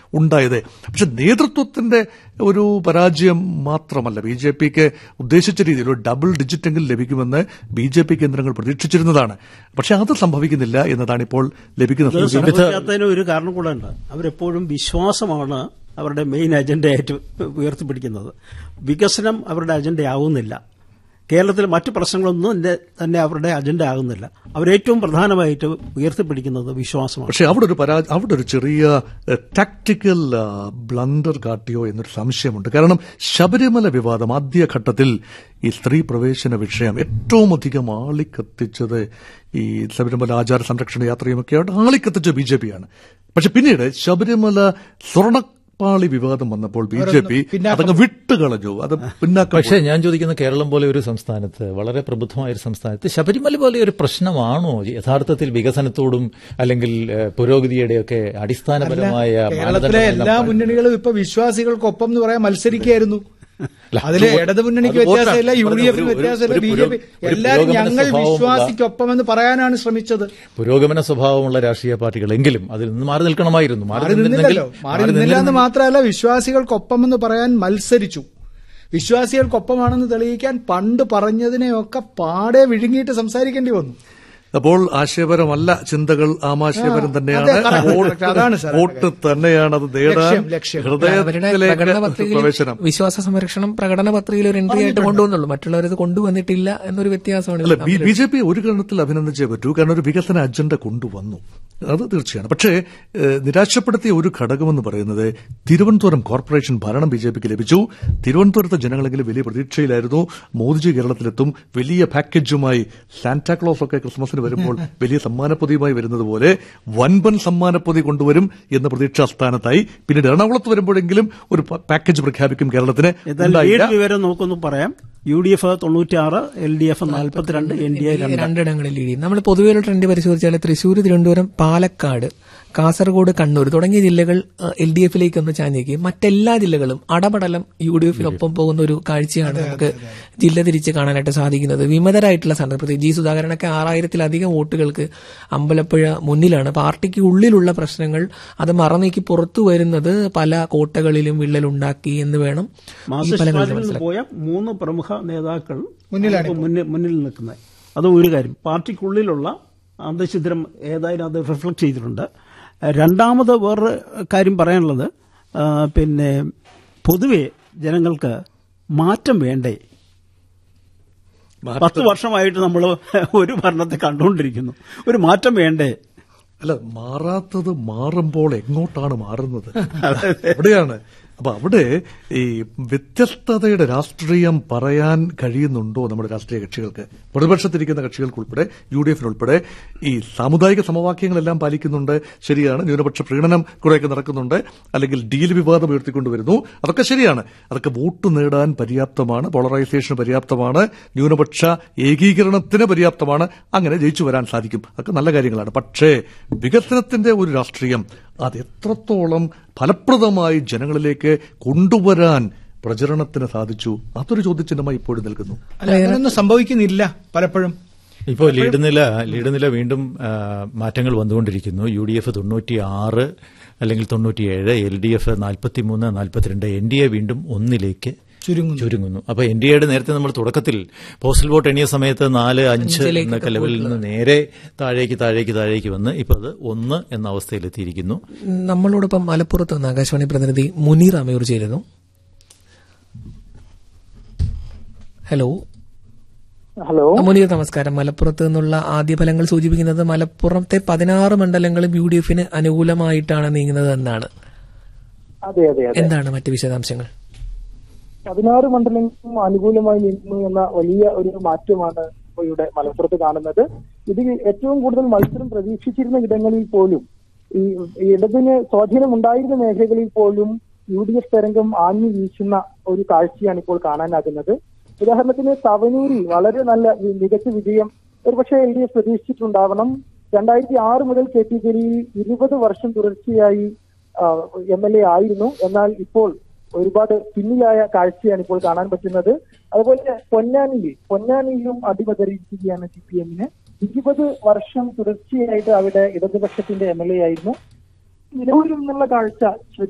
ഉണ്ടായത് പക്ഷെ നേതൃത്വത്തിന്റെ ഒരു പരാജയം മാത്രമല്ല ബി ജെ പിക്ക് ഉദ്ദേശിച്ച രീതിയിൽ ഒരു ഡബിൾ ഡിജിറ്റെങ്കിലും ലഭിക്കുമെന്ന് ബി ജെ പി കേന്ദ്രങ്ങൾ പ്രതീക്ഷിച്ചിരുന്നതാണ് പക്ഷെ അത് സംഭവിക്കുന്നില്ല എന്നതാണ് ഇപ്പോൾ ലഭിക്കുന്ന ഇത് സൂചന സംഭവിക്കാത്തതിന് ഒരു കാരണം കൂടെ ഉണ്ട് അവരെപ്പോഴും വിശ്വാസമാണ് അവരുടെ മെയിൻ അജണ്ടയായിട്ട് ഉയർത്തിപ്പിടിക്കുന്നത് വികസനം അവരുടെ അജണ്ടയാവുന്നില്ല കേരളത്തിലെ മറ്റു പ്രശ്നങ്ങളൊന്നും തന്നെ- തന്നെ അവരുടെ അജണ്ട ആകുന്നില്ല അവരേറ്റവും പ്രധാനമായിട്ട് ഉയർത്തിപ്പിടിക്കുന്നത് വിശ്വാസമാണ് പക്ഷെ അവിടെ ഒരു പരാ അവിടെ ഒരു ചെറിയ ടാക്ടിക്കൽ ബ്ലണ്ടർ കാട്ടിയോ എന്നൊരു സംശയമുണ്ട് കാരണം ശബരിമല വിവാദം ആദ്യഘട്ടത്തിൽ ഈ സ്ത്രീ പ്രവേശന വിഷയം ഏറ്റവും അധികം ആളിക്കത്തിച്ചത് ഈ ശബരിമല ആചാര സംരക്ഷണ യാത്രയുമൊക്കെയായിട്ട് ആളിക്കത്തിച്ച ബി ജെ പിയാണ് പക്ഷെ പിന്നീട് ശബരിമല സ്വർണപ്പാളി വിവാദം വന്നപ്പോൾ ബി ജെ പി അതങ്ങ് വിട്ടുകളഞ്ഞു അത് പിന്നാക്കം പക്ഷേ ഞാൻ ചോദിക്കുന്ന കേരളം പോലെ ഒരു സംസ്ഥാനത്ത് വളരെ പ്രബുദ്ധമായ ഒരു സംസ്ഥാനത്ത് ശബരിമല പോലെ ഒരു പ്രശ്നമാണോ യഥാർത്ഥത്തിൽ വികസനത്തോടും അല്ലെങ്കിൽ ഏഹ്, പുരോഗതിയുടെയൊക്കെ അടിസ്ഥാനപരമായ കേരളത്തിലെ എല്ലാ മാനദണ്ഡങ്ങളെല്ലാം മുന്നണികളും ഇപ്പൊ വിശ്വാസികൾക്കൊപ്പം എന്ന് പറയാൻ മത്സരിക്കുകയായിരുന്നു അല്ല, അതിലെ അത് ഇടത് മുന്നണിക്ക് അത് വോട്ടാണ്. വ്യത്യാസമില്ല യു ഡി ഒരു- എഫിന് ഒരു- വ്യത്യാസമില്ല ഒരു ബി ജെ പി പുരോ- ഒരു എല്ലാവരും പുരോഗമന ഞങ്ങൾ സ്വഭാവമുള്ള- വിശ്വാസിക്കൊപ്പമെന്ന് പറയാനാണ് ശ്രമിച്ചത് പുരോഗമന സ്വഭാവമുള്ള രാഷ്ട്രീയ പാർട്ടികളെങ്കിലും അതിൽ നിന്ന് മാറി നിൽക്കണമായിരുന്നു മാറി നിന്നിരുന്നെങ്കിൽ- നിന്നില്ലല്ലോ മാറി നിന്നില്ല എന്ന് മാത്രമല്ല വിശ്വാസികൾക്കൊപ്പമെന്ന് പറയാൻ മത്സരിച്ചു വിശ്വാസികൾക്കൊപ്പമാണെന്ന് തെളിയിക്കാൻ പണ്ട് പറഞ്ഞതിനെയൊക്കെ പാടെ വിഴുങ്ങിയിട്ട് സംസാരിക്കേണ്ടി വന്നു അപ്പോൾ ആശയപരമല്ല ചിന്തകൾ ആമാശയപരം ആ, തന്നെയാണ് അതെ, correct, വോട്ട് correct. അതാണ് സാർ വോട്ട് തന്നെയാണ് അത് നേടാൻ ലക്ഷ്യം, ലക്ഷ്യം. അവരുടെ ഹൃദയത്തിലേക്ക് പ്രകടന പത്രികയിൽ പ്രവേശനം വിശ്വാസ സംരക്ഷണം പ്രകടന പത്രികയിൽ ഒരു എൻട്രി ആയിട്ട് കൊണ്ടുവന്നുള്ളൂ മറ്റുള്ളവരത് കൊണ്ടുവന്നിട്ടില്ല എന്നൊരു വ്യത്യാസമാണ് അല്ല ഇതിൽ ബി ജെ പി ഒരു കാരണത്തിൽ അഭിനന്ദിച്ചേ പറ്റൂ കാരണം ഒരു വികസന അജണ്ട കൊണ്ടുവന്നു അത് തീർച്ചയാണ് പക്ഷേ ഏഹ്, നിരാശപ്പെടുത്തിയ ഒരു ഘടകമെന്ന് പറയുന്നത് തിരുവനന്തപുരം കോർപ്പറേഷൻ ഭരണം ബി ജെ പിക്ക് ലഭിച്ചു തിരുവനന്തപുരത്തെ ജനങ്ങളെങ്കിലും വലിയ പ്രതീക്ഷയിലായിരുന്നു മോദിജി കേരളത്തിലെത്തും വലിയ പാക്കേജുമായി സാന്റാക്ലോസ് ഒക്കെ ക്രിസ്മസിന് വരുമ്പോൾ വലിയ സമ്മാനപ്പൊതിയുമായി വരുന്നത് പോലെ വൻപൻ സമ്മാനപ്പൊതി കൊണ്ടുവരും എന്ന പ്രതീക്ഷാ സ്ഥാനത്തായി പിന്നീട് എറണാകുളത്ത് വരുമ്പോഴെങ്കിലും ഒരു പ- പാക്കേജ് പ്രഖ്യാപിക്കും കേരളത്തിന് എന്നാൽ ഉണ്ടായില്ല. ലീഡ് വിവരം നമുക്കൊന്ന് പറയാം യു ഡി എഫ് തൊണ്ണൂറ്റിയാറ് എൽ ഡി എഫ് നാൽപ്പത്തിരണ്ട് എൻ ഡി എ രണ്ട് രണ്ടിടങ്ങളിൽ ലീഡ് ചെയ്യും നമ്മൾ പൊതുവെ ഒരു ട്രെൻഡ് പരിശോധിച്ചാൽ തൃശ്ശൂർ തിരുവനന്തപുരം പാലക്കാട് കാസർഗോഡ് കണ്ണൂർ തുടങ്ങിയ ജില്ലകൾ എൽ ഡി എഫിലേക്ക് ഒന്ന് ചാഞ്ഞേക്കും മറ്റെല്ലാ ജില്ലകളും അടപടലം യു ഡി എഫിനൊപ്പം പോകുന്ന ഒരു കാഴ്ചയാണ് നമുക്ക് ജില്ല തിരിച്ച് കാണാനായിട്ട് സാധിക്കുന്നത് വിമതരായിട്ടുള്ള സ്ഥാനം പ്രത്യേകിച്ച് ജി സുധാകരനൊക്കെ ആറായിരത്തിലധികം വോട്ടുകൾക്ക് അമ്പലപ്പുഴ മുന്നിലാണ് പാർട്ടിക്ക് ഉള്ളിലുള്ള പ്രശ്നങ്ങൾ അത് മറന്നേക്ക് പുറത്തു വരുന്നത് പല കോട്ടകളിലും വിള്ളലുണ്ടാക്കി എന്ന് വേണം ഈ മാർക്സിസ്റ്റ് ഫലങ്ങളിൽ പാർട്ടിയിൽ നിന്ന് മനസ്സിലാക്കാൻ പോയ മൂന്ന് പ്രമുഖ നേതാക്കൾ മുന്നിലാണ് ഇപ്പോ മുന്നിൽ മുന്നിൽ നിൽക്കുന്നത് അത് ഒരു കാര്യം പാർട്ടിക്കുള്ളിലുള്ള അന്തഛിദ്രം ഏതായാലും അത് റിഫ്ലക്ട് ചെയ്തിട്ടുണ്ട് രണ്ടാമത് വേറൊരു കാര്യം പറയാനുള്ളത് ആ, പിന്നെ പൊതുവെ ജനങ്ങൾക്ക് മാറ്റം വേണ്ടേ പത്ത് വർഷമായിട്ട് നമ്മൾ ഒരു ഭരണത്തെ കണ്ടുകൊണ്ടിരിക്കുന്നു ഒരു മാറ്റം വേണ്ടേ അല്ല മാറാത്തത് മാറുമ്പോൾ എങ്ങോട്ടാണ് മാറുന്നത് അവിടെയാണ് അപ്പൊ അവിടെ ഈ വ്യത്യസ്തതയുടെ രാഷ്ട്രീയം പറയാൻ കഴിയുന്നുണ്ടോ നമ്മുടെ രാഷ്ട്രീയ കക്ഷികൾക്ക് പ്രതിപക്ഷത്തിരിക്കുന്ന കക്ഷികൾക്കുൾപ്പെടെ യു ഡി എഫിനുൾപ്പെടെ ഈ സാമുദായിക സമവാക്യങ്ങളെല്ലാം പാലിക്കുന്നുണ്ട് ശരിയാണ് ന്യൂനപക്ഷ പ്രീണനം കുറെയൊക്കെ നടക്കുന്നുണ്ട് അല്ലെങ്കിൽ ഡീൽ വിവാദം ഉയർത്തിക്കൊണ്ടുവരുന്നു അതൊക്കെ ശരിയാണ് അതൊക്കെ വോട്ട് നേടാൻ പര്യാപ്തമാണ് പോളറൈസേഷന് പര്യാപ്തമാണ് ന്യൂനപക്ഷ ഏകീകരണത്തിന് പര്യാപ്തമാണ് അങ്ങനെ ജയിച്ചു വരാൻ സാധിക്കും അതൊക്കെ നല്ല കാര്യങ്ങളാണ് പക്ഷേ വികസനത്തിന്റെ ഒരു രാഷ്ട്രീയം അത് എത്രത്തോളം ഫലപ്രദമായി ജനങ്ങളിലേക്ക് കൊണ്ടുവരാൻ പ്രചരണത്തിന് സാധിച്ചു അതൊരു ചോദ്യചിഹ്നമായി ഇപ്പോഴും നിൽക്കുന്നു അല്ല അങ്ങനെയൊന്നും സംഭവിക്കുന്നില്ല പലപ്പോഴും ഇപ്പോൾ ലീഡ് നില ലീഡ് നില വീണ്ടും ആ, മാറ്റങ്ങൾ വന്നുകൊണ്ടിരിക്കുന്നു യു ഡി എഫ് തൊണ്ണൂറ്റി ആറ് അല്ലെങ്കിൽ തൊണ്ണൂറ്റിയേഴ് എൽ ഡി എഫ് നാൽപ്പത്തിമൂന്ന് നാൽപ്പത്തിരണ്ട് എൻ ഡി എ വീണ്ടും ഒന്നിലേക്ക് ചുരുങ്ങുന്നു ചുരുങ്ങുന്നു അപ്പൊ എൻ ഡി എയുടെ നേരത്തെ നമ്മൾ തുടക്കത്തിൽ പോസ്റ്റൽ വോട്ട് എണ്ണിയ സമയത്ത് നാല് അഞ്ച് എന്നൊക്കെ ലെവലിൽ നിന്ന് നേരെ താഴേക്ക് താഴേക്ക് താഴേക്ക് വന്ന് ഇപ്പൊ അത് ഒന്ന് എന്ന അവസ്ഥയിലെത്തിയിരിക്കുന്നു നമ്മളോടൊപ്പം മലപ്പുറത്ത് നിന്ന് ആകാശവാണി പ്രതിനിധി മുനീർ അമയൂർ ചേരുന്നു ഹലോ ഹലോ മുനീർ നമസ്കാരം മലപ്പുറത്ത് നിന്നുള്ള ആദ്യ ഫലങ്ങൾ സൂചിപ്പിക്കുന്നത് മലപ്പുറത്തെ പതിനാറ് മണ്ഡലങ്ങളും യു ഡി എഫിന് അനുകൂലമായിട്ടാണ് നീങ്ങുന്നത് എന്നാണ് അതെ അതെ അതെ എന്താണ് മറ്റ് വിശദാംശങ്ങൾ പതിനാറ് മണ്ഡലങ്ങളും അനുകൂലമായി നീങ്ങുന്നു എന്ന വലിയ ഒരു മാറ്റമാണ് ഇപ്പോൾ ഇവിടെ മലപ്പുറത്ത് കാണുന്നത് ഇത് ഏറ്റവും കൂടുതൽ മത്സരം പ്രതീക്ഷിച്ചിരുന്ന ഇടങ്ങളിൽ പോലും ഈ ഈ ഇടതിന് സ്വാധീനമുണ്ടായിരുന്ന മേഖലകളിൽ പോലും യു ഡി എഫ് തരംഗം ആഞ്ഞു വീശുന്ന ഒരു കാഴ്ചയാണ് ഇപ്പോൾ കാണാനാകുന്നത് ഉദാഹരണത്തിന് തവനൂരിൽ വളരെ നല്ല വി- മികച്ച വിജയം ഒരുപക്ഷെ എൽ ഡി എഫ് പ്രതീക്ഷിച്ചിട്ടുണ്ടാവണം രണ്ടായിരത്തി ആറ് മുതൽ കെ ടി ജലീൽ ഇരുപത് വർഷം തുടർച്ചയായി എം എൽ എ ആയിരുന്നു എന്നാൽ ഇപ്പോൾ ഒരുപാട് പിന്നിലായ കാഴ്ചയാണ് ഇപ്പോൾ കാണാൻ പറ്റുന്നത് അതുപോലെ പൊന്നാനിയിൽ പൊന്നാനിയിലും അടിപതറിയിരിക്കുകയാണ് സി പി എമ്മിന് ഇരുപത് വർഷം തുടർച്ചയായിട്ട് അവിടെ ഇടതുപക്ഷത്തിന്റെ എം എൽ എ ആയിരുന്നു നിലവിൽ നിന്നുള്ള കാഴ്ച